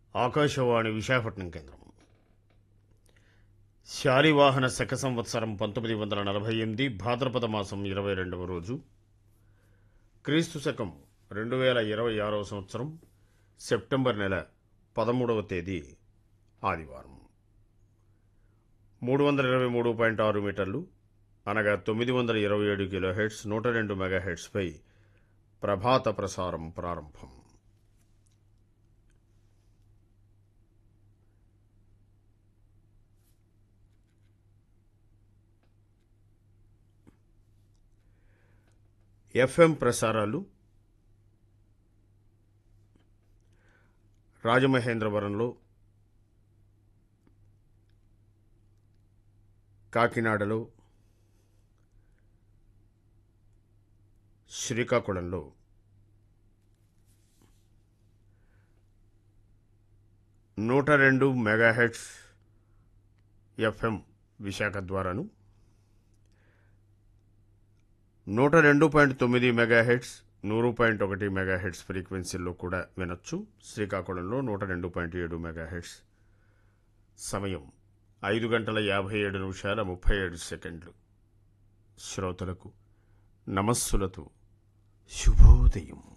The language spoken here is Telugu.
ఆకాశవాణి విశాఖపట్నం కేంద్రం శాలివాహన శక సంవత్సరం పంతొమ్మిది వందల నలభై ఎనిమిది భాద్రపద మాసం ఇరవై రెండవ రోజు క్రీస్తు శకం రెండు వేల ఇరవై ఆరవ సంవత్సరం సెప్టెంబర్ నెల పదమూడవ తేదీ ఆదివారం మూడు వందల ఇరవై మూడు పాయింట్ ఆరు మీటర్లు అనగా తొమ్మిది వందల ఇరవై ఏడు కిలో హెడ్స్ నూట రెండు మెగా హెడ్స్పై ప్రభాత ప్రసారం ప్రారంభం ఎఫ్ఎం ప్రసారాలు రాజమహేంద్రవరంలో కాకినాడలో శ్రీకాకుళంలో నూట రెండు మెగాహెడ్స్ ఎఫ్ఎం విశాఖ ద్వారాను నూట రెండు పాయింట్ తొమ్మిది మెగాహెడ్స్ నూరు పాయింట్ ఒకటి మెగాహెడ్స్ ఫ్రీక్వెన్సీల్లో కూడా వినొచ్చు శ్రీకాకుళంలో నూట రెండు పాయింట్ ఏడు మెగాహెడ్స్ సమయం ఐదు గంటల యాభై ఏడు నిమిషాల ముప్పై ఏడు సెకండ్లు శ్రోతలకు నమస్సులతో శుభోదయం